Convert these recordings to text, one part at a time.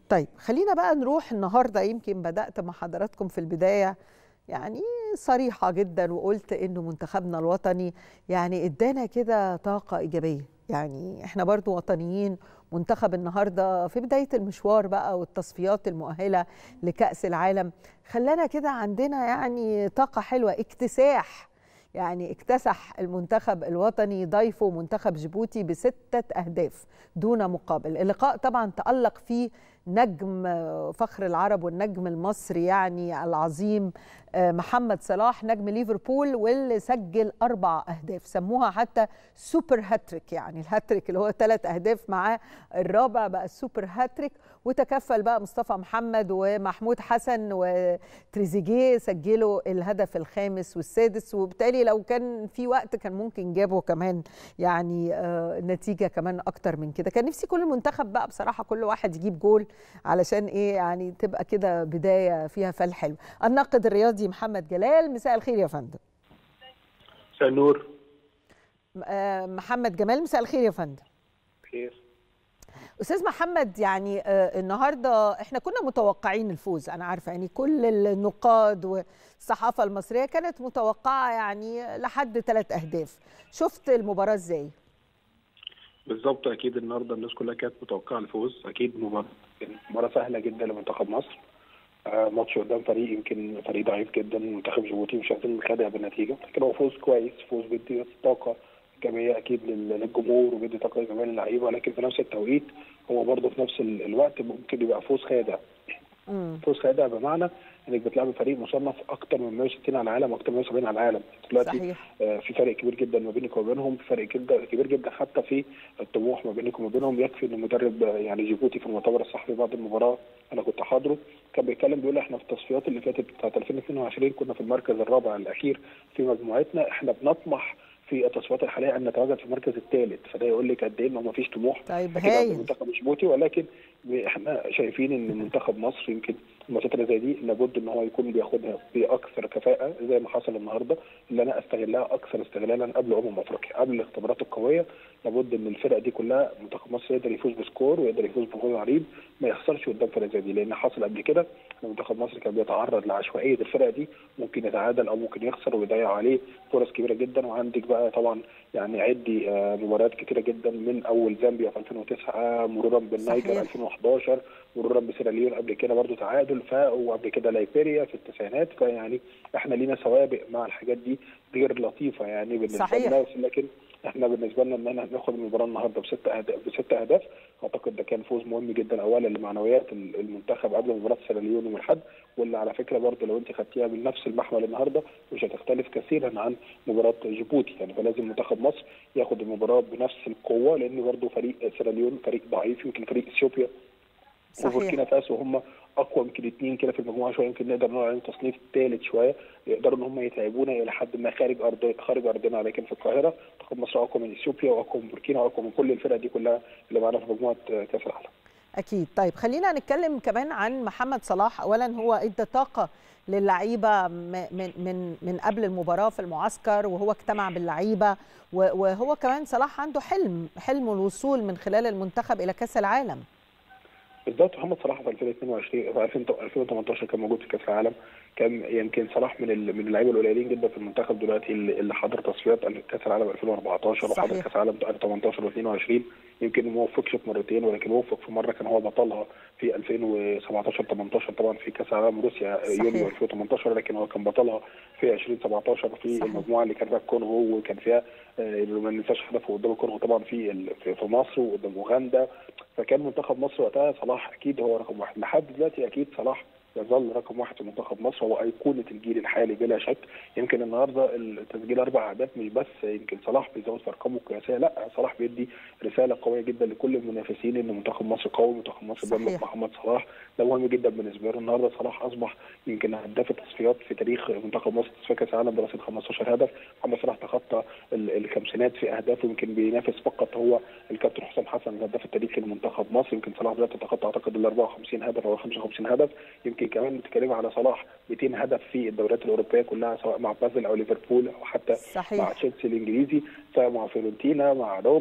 طيب خلينا بقى نروح النهارده يمكن بدات مع حضراتكم في البدايه يعني صريحه جدا وقلت انه منتخبنا الوطني يعني ادانا كده طاقه ايجابيه يعني احنا برضو وطنيين منتخب النهارده في بدايه المشوار بقى والتصفيات المؤهله لكاس العالم خلانا كده عندنا يعني طاقه حلوه اكتساح يعني اكتسح المنتخب الوطني ضيفه منتخب جيبوتي بستة أهداف دون مقابل اللقاء طبعا تألق فيه نجم فخر العرب والنجم المصري يعني العظيم محمد صلاح نجم ليفربول واللي سجل أربع أهداف سموها حتى سوبر هاتريك يعني الهاتريك اللي هو ثلاث أهداف معاه الرابع بقى السوبر هاتريك وتكفل بقى مصطفى محمد ومحمود حسن وتريزيجيه سجلوا الهدف الخامس والسادس وبالتالي لو كان في وقت كان ممكن جابوا كمان يعني نتيجة كمان أكتر من كده كان نفسي كل المنتخب بقى بصراحة كل واحد يجيب جول علشان إيه يعني تبقى كده بداية فيها فال حلو الناقد الرياضي محمد جلال مساء الخير يا فندم مساء النور محمد جمال مساء الخير يا فندم خير استاذ محمد يعني النهارده احنا كنا متوقعين الفوز انا عارفه يعني كل النقاد والصحافه المصريه كانت متوقعه يعني لحد ثلاث اهداف شفت المباراه ازاي بالظبط اكيد النهارده الناس كلها كانت متوقعه الفوز اكيد مباراه مباراه سهله جدا لمنتخب مصر آه ماتش قدام فريق يمكن فريق ضعيف جدا منتخب جيبوتي مش عايزين نخدع بالنتيجه لكن هو فوز كويس فوز بيدي طاقه ايجابيه اكيد للجمهور وبيدي طاقه ايجابيه للعيبه ولكن في نفس التوقيت هو برضه في نفس الوقت ممكن يبقى فوز خادع فوز خادع بمعنى انك بتلعب فريق مصنف اكتر من 160 على العالم واكتر من 170 على العالم دلوقتي صحيح. آه في فرق كبير جدا ما بينك وما بينهم في فرق كبير جدا حتى في الطموح ما بينك وما بينهم يكفي ان المدرب يعني جيبوتي في المؤتمر الصحفي بعد المباراه انا كنت حاضره كان بيتكلم بيقول احنا في التصفيات اللي فاتت بتاعت 2022 كنا في المركز الرابع الاخير في مجموعتنا احنا بنطمح في التصفيات الحاليه ان نتواجد في المركز الثالث فده يقول لك قد ايه انه ما فيش طموح طيب هايل منتخب جيبوتي ولكن احنا شايفين ان منتخب مصر يمكن الماتشات اللي زي دي لابد ان هو يكون بياخدها باكثر كفاءه زي ما حصل النهارده اللي انا استغلها اكثر استغلالا قبل امم افريقيا قبل الاختبارات القويه لابد ان الفرق دي كلها منتخب مصر يقدر يفوز بسكور ويقدر يفوز بجول عريض ما يخسرش قدام فرق زي دي لان حصل قبل كده منتخب مصر كان بيتعرض لعشوائيه الفرق دي ممكن يتعادل او ممكن يخسر ويضيع عليه فرص كبيره جدا وعندك بقى طبعا يعني عدي مباريات كتيره جدا من اول زامبيا في 2009 مرورا بالنيجر 2011 مرورا بسيراليون قبل كده برضو تعادل ف وقبل كده ليبيريا في التسعينات فيعني احنا لينا سوابق مع الحاجات دي غير لطيفه يعني بالنسبه صحيح. لنا لكن احنا بالنسبه لنا ان احنا ناخد المباراه النهارده بست اهداف بست اهداف اعتقد ده كان فوز مهم جدا اولا لمعنويات المنتخب قبل مباراه سيراليون يوم الاحد واللي على فكره برضه لو انت خدتيها بنفس المحمل النهارده مش هتختلف كثيرا عن مباراه جيبوتي يعني فلازم منتخب مصر ياخد المباراه بنفس القوه لان برضه فريق سيراليون فريق ضعيف يمكن فريق اثيوبيا وبوركينا فاسو هم اقوى يمكن اثنين كده في المجموعه شويه يمكن نقدر نقول عليهم تصنيف ثالث شويه يقدروا ان هم يتعبونا الى حد ما خارج ارض خارج ارضنا لكن في القاهره منتخب مصر اقوى من اثيوبيا واقوى من بوركينا واقوى من كل الفرق دي كلها اللي معانا في مجموعه كاس العالم. اكيد طيب خلينا نتكلم كمان عن محمد صلاح اولا هو ادى طاقه للعيبه من من من قبل المباراه في المعسكر وهو اجتمع باللعيبه وهو كمان صلاح عنده حلم حلم الوصول من خلال المنتخب الى كاس العالم. بالظبط محمد صلاح في 2022 في 2018 كان موجود في كاس العالم كان يمكن صلاح من من اللعيبه القليلين جدا في المنتخب دلوقتي اللي حضر تصفيات كاس العالم 2014 وحضر كاس العالم 18 و22 يمكن ما وفقش في مرتين ولكن وفق في مره كان هو بطلها في 2017 18 طبعا في كاس العالم روسيا يونيو 2018 لكن هو كان بطلها في 2017 في صحيح. المجموعه اللي كان فيها الكونغو وكان فيها ما ننساش هدفه قدام الكونغو طبعا في في مصر وقدام اوغندا فكان منتخب مصر وقتها صلاح اكيد هو رقم واحد لحد دلوقتي اكيد صلاح يظل رقم واحد في منتخب مصر هو ايقونه الجيل الحالي بلا شك يمكن النهارده تسجيل اربع اهداف مش بس يمكن صلاح بيزود في ارقامه القياسيه لا صلاح بيدي رساله قويه جدا لكل المنافسين ان منتخب مصر قوي منتخب مصر بيملك محمد صلاح ده مهم جدا بالنسبه له النهارده صلاح اصبح يمكن هداف التصفيات في تاريخ منتخب مصر تصفيات كاس العالم برصيد 15 هدف محمد صلاح تخطى الخمسينات في اهدافه يمكن بينافس فقط هو الكابتن حسام حسن الهداف التاريخي لمنتخب مصر يمكن صلاح دلوقتي تخطى اعتقد ال 54 هدف او 55 هدف يمكن كمان بتتكلمي على صلاح 200 هدف في الدوريات الاوروبيه كلها سواء مع بازل او ليفربول او حتى صحيح. مع تشيلسي الانجليزي سواء مع فيورنتينا مع روما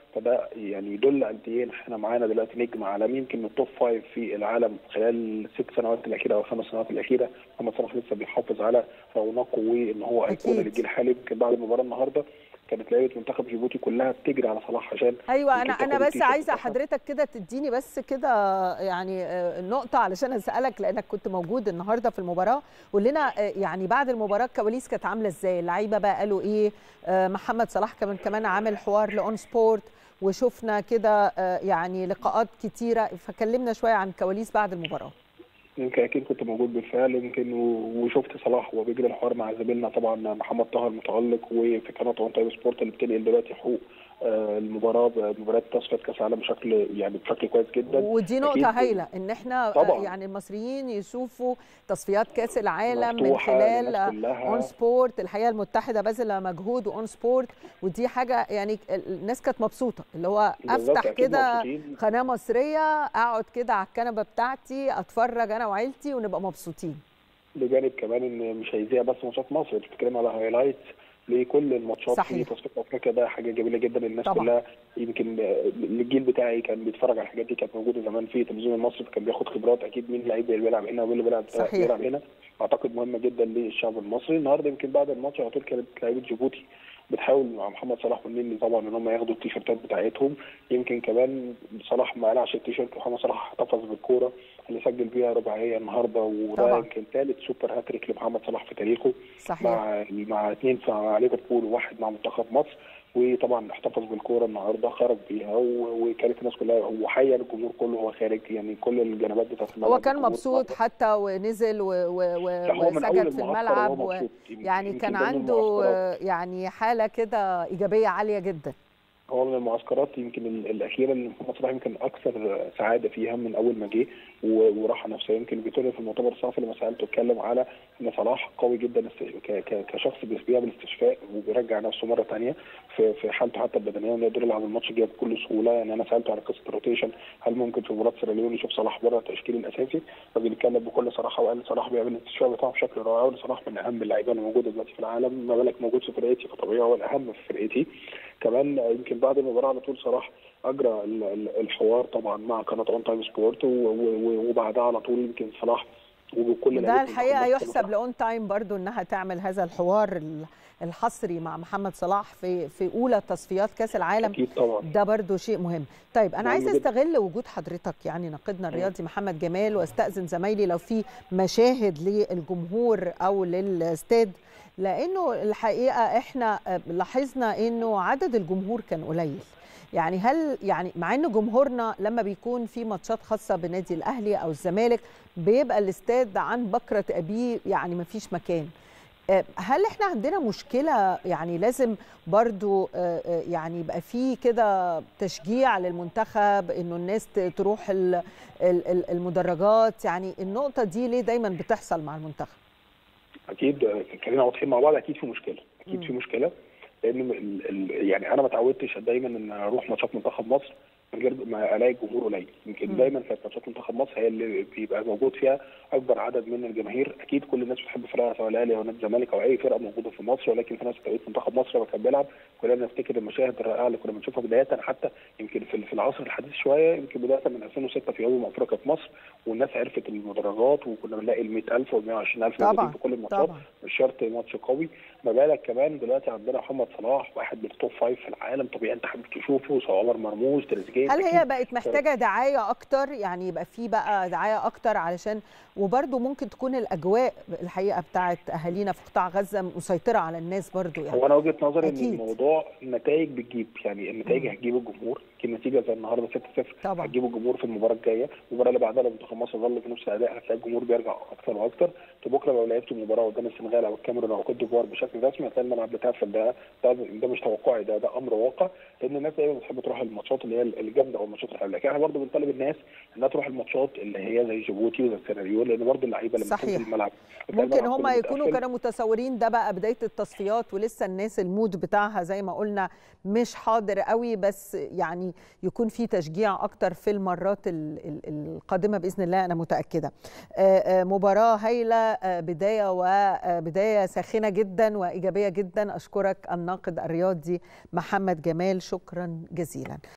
فده يعني يدل قد ايه احنا معانا دلوقتي نجم عالمي يمكن من التوب فايف في العالم خلال الست سنوات الاخيره او الخمس سنوات الاخيره محمد صلاح لسه بيحافظ على رونقه وان هو ايقونه أكيد. للجيل الحالي يمكن بعد المباراه النهارده كانت لعيبه منتخب جيبوتي كلها بتجري على صلاح عشان ايوه انا يمكن انا تاخد بس التيشيرت عايزه بتاعها. حضرتك كده تديني بس كده يعني آه، نقطه علشان اسالك لانك كنت موجود النهارده في المباراه قول لنا آه، يعني بعد المباراه الكواليس كانت عامله ازاي اللعيبه بقى قالوا ايه آه، محمد صلاح كمان كمان عامل حوار لاون سبورت وشفنا كده آه، يعني لقاءات كتيره فكلمنا شويه عن كواليس بعد المباراه يمكن اكيد كنت موجود بالفعل يمكن و- وشفت صلاح وهو بيجري الحوار مع زميلنا طبعا محمد طه المتالق وفي قناه اون تايم سبورت اللي بتنقل دلوقتي حقوق آه، المباراه مباراه تصفيات كاس العالم بشكل يعني بشكل كويس جدا ودي نقطة أكيد. هايلة إن إحنا طبعاً. يعني المصريين يشوفوا تصفيات كأس العالم من مفتوحة خلال للناس كلها. اون سبورت الحقيقة المتحدة باذلة مجهود واون سبورت ودي حاجة يعني الناس كانت مبسوطة اللي هو بالظبط، أفتح أكيد كده مبسوطين. قناة مصرية أقعد كده على الكنبة بتاعتي أتفرج أنا وعيلتي ونبقى مبسوطين بجانب كمان ان مش هيذيع بس ماتشات مصر انت بتتكلم على هايلايتس لكل الماتشات صحيح. في تصفيات افريقيا ده حاجه جميله جدا الناس طبعاً. كلها يمكن آه، الجيل بتاعي كان بيتفرج على الحاجات دي كانت موجوده زمان في التلفزيون المصري كان بياخد خبرات اكيد مين اللعيب اللي بيلعب هنا ومين اللي بيلعب صحيح. بيلعب هنا اعتقد مهمه جدا للشعب المصري النهارده يمكن بعد الماتش على طول كانت لعيبه جيبوتي بتحاول مع محمد صلاح والنني طبعا ان هم ياخدوا التيشيرتات بتاعتهم يمكن كمان صلاح ما قلعش التيشيرت محمد صلاح احتفظ بالكوره اللي سجل بيها رباعيه النهارده وده طبعاً. يمكن ثالث سوبر هاتريك لمحمد صلاح في تاريخه صحيح مع مع اثنين مع ليفربول وواحد مع منتخب مصر وطبعا احتفظ بالكوره النهارده خرج بيها و- وكانت الناس كلها وحيا الجمهور كله وهو خارج يعني كل الجنبات بتاعت الملعب هو كان الجمهور مبسوط خرج. حتى ونزل و- و- و- لا، هو من أول وسجد في المعسكر الملعب وهو و... مبسوط. يمكن- يعني يمكن كان ده من عنده المعسكرات. آه، يعني حالة كده إيجابية عالية جدا هو من المعسكرات يمكن ال- الاخيره اللي محمد صلاح يمكن اكثر سعاده فيها من اول ما جه و- وراحه نفسيه يمكن فيتوريا في المؤتمر الصحفي لما سالته اتكلم على ان صلاح قوي جدا است- ك- ك- كشخص بيس- بيعمل استشفاء وبيرجع نفسه مره ثانيه في في حالته حتى البدنيه وانه يقدر يلعب الماتش الجاي بكل سهوله يعني انا سالته على قصه الروتيشن هل ممكن في مباراه سيراليون يشوف صلاح بره التشكيل الاساسي فبيتكلم بكل صراحه وقال صلاح بيعمل الاستشفاء بتاعه بشكل رائع وصلاح من اهم اللعيبه اللي موجوده دلوقتي في العالم ما بالك موجود في فرقتي فطبيعي هو الاهم في فرقتي كمان يمكن بعد المباراه على طول صلاح اجرى ال- ال- الحوار طبعا مع قناه اون تايم سبورت و- و- وبعدها على طول يمكن صلاح وبكل وده لعيبة الحقيقه المنتخب يحسب لاون تايم برضو انها تعمل هذا الحوار ال- الحصري مع محمد صلاح في في اولى تصفيات كاس العالم اكيد طبعا ده برضو شيء مهم طيب انا مهم عايزه جداً. استغل وجود حضرتك يعني ناقدنا الرياضي محمد جمال واستاذن زمايلي لو في مشاهد للجمهور او للاستاد لانه الحقيقه احنا آه، لاحظنا انه عدد الجمهور كان قليل يعني هل يعني مع ان جمهورنا لما بيكون في ماتشات خاصه بنادي الاهلي او الزمالك بيبقى الاستاد عن بكره ابيه يعني ما فيش مكان آه، هل احنا عندنا مشكله يعني لازم برضو آه، آه، يعني يبقى في كده تشجيع للمنتخب انه الناس ت- تروح ال- ال- ال- المدرجات يعني النقطه دي ليه دايما بتحصل مع المنتخب اكيد آه، خلينا واضحين مع بعض اكيد في مشكله اكيد مم. في مشكله لان ال- ال- يعني انا ما اتعودتش دايما ان اروح ماتشات منتخب مصر من غير ما الاقي جمهور قليل يمكن مم. دايما كانت ماتشات منتخب مصر هي اللي بيبقى موجود فيها اكبر عدد من الجماهير اكيد كل الناس بتحب فرقها سواء الاهلي او نادي الزمالك او اي فرقه موجوده في مصر ولكن في ناس توقيت منتخب مصر لما كان بيلعب كلنا نفتكر المشاهد الرائعه اللي كنا بنشوفها بدايه حتى يمكن في في العصر الحديث شويه يمكن بدايه من 2006 في يوم افريقيا في مصر والناس عرفت المدرجات وكنا بنلاقي ال 100000 وال 120000 طبعاً، موجودين في كل الماتشات طبعا مش شرط ماتش قوي ما بالك كمان دلوقتي عندنا محمد صلاح واحد من التوب فايف في العالم طبيعي انت حابب تشوفه سواء عمر مرموش تريزيجيه هل هي أكيد. بقت محتاجه دعايه اكتر يعني يبقى في بقى دعايه اكتر علشان وبرضو ممكن تكون الاجواء الحقيقه بتاعت اهالينا في قطاع غزه مسيطره على الناس برضو يعني هو انا وجهه نظري ان أكيد. الموضوع النتائج بتجيب يعني النتائج مم. هتجيب الجمهور يمكن نتيجه زي النهارده 6-0 طبعا هتجيب الجمهور في المباراه الجايه المباراه اللي بعدها لو منتخب مصر ظل في نفس الاداء هتلاقي الجمهور بيرجع اكتر واكتر طب بكره لو لعبت المباراه قدام السنغال او الكاميرون او كوت ديفوار بشكل رسمي هتلاقي الملعب بتاعك ده ده ده مش توقعي ده ده امر واقع لان الناس دايما بتحب تروح الماتشات اللي هي اللي الجامده او الماتشات الحلوه لكن احنا برضه بنطالب الناس انها تروح الماتشات اللي هي زي جيبوتي وزي السيناريو لان برضه اللعيبه لما تكون في صحيح. الملعب ممكن هم يكونوا كانوا متصورين ده بقى بدايه التصفيات ولسه الناس المود بتاعها زي ما قلنا مش حاضر قوي بس يعني يكون في تشجيع اكتر في المرات ال- ال- القادمه باذن الله انا متاكده آه، آه، مباراه هايله آه، بدايه وبدايه ساخنه جدا وايجابيه جدا اشكرك الناقد الرياضي محمد جمال شكرا جزيلا